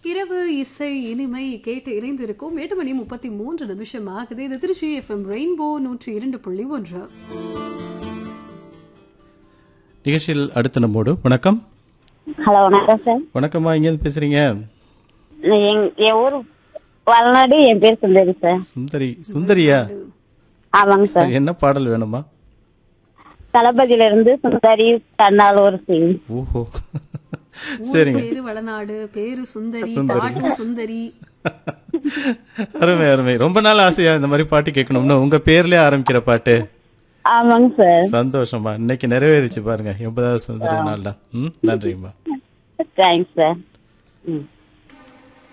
இரவு இசை இனிமை கேட்டு இணைந்திருக்கும் எட்டு மணி முப்பத்தி மூன்று நிமிஷம் ஆகுது இது திருச்சி எஃப்எம் ரெயின்போ நூற்றி இரண்டு புள்ளி ஒன்று நிகழ்ச்சியில் அடுத்த நம்மோடு வணக்கம் ஹலோ வணக்கம் சார் வணக்கம்மா எங்கேருந்து பேசுறீங்க எங் என் ஊர் வளநாடு என் பேர் சுந்தரி சார் சுந்தரி சுந்தரியா ஆமாங்க சார் என்ன பாடல் வேணுமா தளபதியில இருந்து சுந்தரி தன்னால் ஒரு சீன் ஓஹோ ஊர் சரிங்க பேரு வளநாடு பேரு சுந்தரி சுந்தரி. பாட்டும் சுந்தரி அருமை அருமை ரொம்ப நாள் ஆசையா இந்த மாதிரி பாட்டு கேட்கணும்னு உங்க பேர்லயே ஆரம்பிக்கிற பாட்டு ஆமாங்க சார் சந்தோஷமா இன்னைக்கு நிறைவேறிச்சு பாருங்க எண்பதாவது சுந்தரி நாள் தான் ம் நன்றிம்மா தேங்க்ஸ் சார் ம்